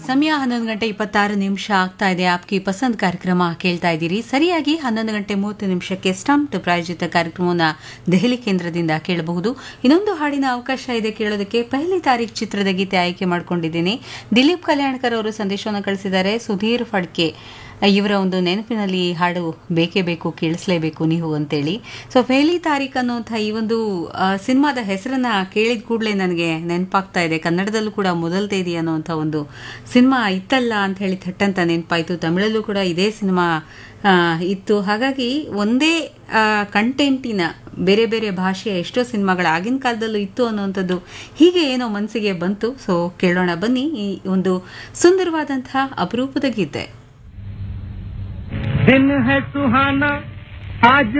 ಸಮಯ ಹನ್ನೊಂದು ಗಂಟೆ ಇಪ್ಪತ್ತಾರು ನಿಮಿಷ ಆಗ್ತಾ ಇದೆ ಆಪ್ಕಿ ಪಸಂದ್ ಕಾರ್ಯಕ್ರಮ ಕೇಳ್ತಾ ಇದ್ದೀರಿ ಸರಿಯಾಗಿ ಹನ್ನೊಂದು ಗಂಟೆ ಮೂವತ್ತು ನಿಮಿಷಕ್ಕೆ ಸ್ಟಂಪ್ಡ್ ಪ್ರಾಯೋಜಿತ ಕಾರ್ಯಕ್ರಮವನ್ನು ದೆಹಲಿ ಕೇಂದ್ರದಿಂದ ಕೇಳಬಹುದು ಇನ್ನೊಂದು ಹಾಡಿನ ಅವಕಾಶ ಇದೆ ಕೇಳೋದಕ್ಕೆ ಪಹಲಿ ತಾರೀಖ್ ಚಿತ್ರದ ಗೀತೆ ಆಯ್ಕೆ ಮಾಡ್ಕೊಂಡಿದ್ದೀನಿ ದಿಲೀಪ್ ಕಲ್ಯಾಣ್ಕರ್ ಅವರು ಸಂದೇಶವನ್ನು ಕಳಿಸಿದ್ದಾರೆ ಸುಧೀರ್ ಫಡ್ಕೆ ಇವರ ಒಂದು ನೆನಪಿನಲ್ಲಿ ಈ ಹಾಡು ಬೇಕೇ ಬೇಕು ಕೇಳಿಸ್ಲೇಬೇಕು ನೀವು ಅಂತೇಳಿ ಸೊ ಪೆಹಲಿ ತಾರೀಖ್ ಅನ್ನುವಂಥ ಈ ಒಂದು ಆ, ಸಿನಿಮಾದ ಹೆಸರನ್ನ ಕೇಳಿದ ಕೂಡಲೇ ನನಗೆ ನೆನಪಾಗ್ತಾ ಇದೆ ಕನ್ನಡದಲ್ಲೂ ಕೂಡ ಮೊದಲ ತೇದಿ ಅನ್ನುವಂಥ ಒಂದು ಸಿನಿಮಾ ಇತ್ತಲ್ಲ ಅಂತ ಹೇಳಿ ಥಟ್ಟಂತ ನೆನಪಾಯಿತು ತಮಿಳಲ್ಲೂ ಕೂಡ ಇದೇ ಸಿನಿಮಾ ಆ, ಇತ್ತು ಹಾಗಾಗಿ ಒಂದೇ ಕಂಟೆಂಟಿನ ಬೇರೆ ಬೇರೆ ಭಾಷೆಯ ಎಷ್ಟೋ ಸಿನಿಮಾಗಳು ಆಗಿನ ಕಾಲದಲ್ಲೂ ಇತ್ತು ಅನ್ನುವಂಥದ್ದು ಹೀಗೆ ಏನೋ ಮನಸ್ಸಿಗೆ ಬಂತು ಸೊ ಕೇಳೋಣ ಬನ್ನಿ ಈ ಒಂದು ಸುಂದರವಾದಂತಹ ಅಪರೂಪದ ಗೀತೆ दिन है सुहाना आज